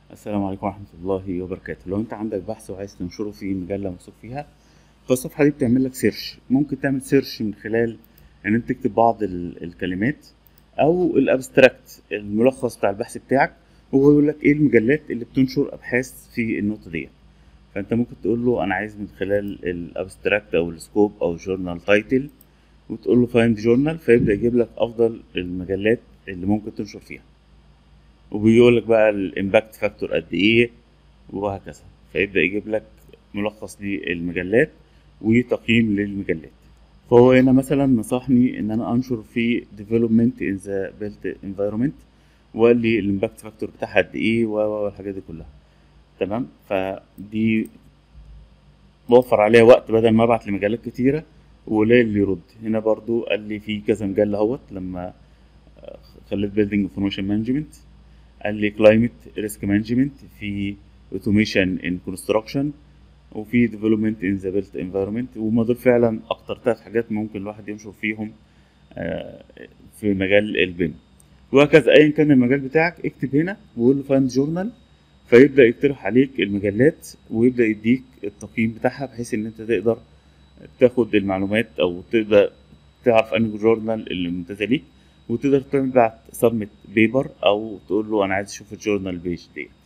السلام عليكم ورحمة الله وبركاته لو انت عندك بحث وعايز تنشره في مجلة موثوق فيها فالصفحة دي بتعمل لك سيرش ممكن تعمل سيرش من خلال ان انت تكتب بعض ال- الكلمات او الابستراكت الملخص بتاع البحث بتاعك وهو يقول لك ايه المجلات اللي بتنشر ابحاث في النقطة دي فانت ممكن تقول له انا عايز من خلال الابستراكت او السكوب او الجورنال تايتل وتقول له فايند جورنال فيبدأ يجيب لك افضل المجلات اللي ممكن تنشر فيها وبيقول لك بقى الامباكت فاكتور قد ايه وهكذا فيبدا يجيب لك ملخص للمجلات وتقييم للمجلات فهو هنا مثلا نصحني ان انا انشر في development in the built environment وقال لي الامباكت فاكتور بتاعها قد ايه و- و- والحاجات دي كلها تمام فدي بوفر عليها وقت بدل ما ابعت لمجلات كتيره ولا اللي يرد هنا برضو قال لي في كذا مجله اهوت لما آه، خليت building information management قال لي كلايمت ريسك مانجمنت في اوتوميشن ان كونستراكشن وفي ديفلوبمنت ان ذا بيلت انفايرمنت وما دول فعلا اكتر ثلاث حاجات ممكن الواحد ينشر فيهم آه، في مجال البيم وهكذا ايا كان المجال بتاعك اكتب هنا وقول له فايند جورنال فيبدا يقترح عليك المجلات ويبدا يديك التقييم بتاعها بحيث ان انت تقدر تاخد المعلومات او تقدر تعرف انهي جورنال اللي ممتازه ليك وتقدر تبعت سبمت بيبر او تقول له انا عايز اشوف الجورنال بيج دي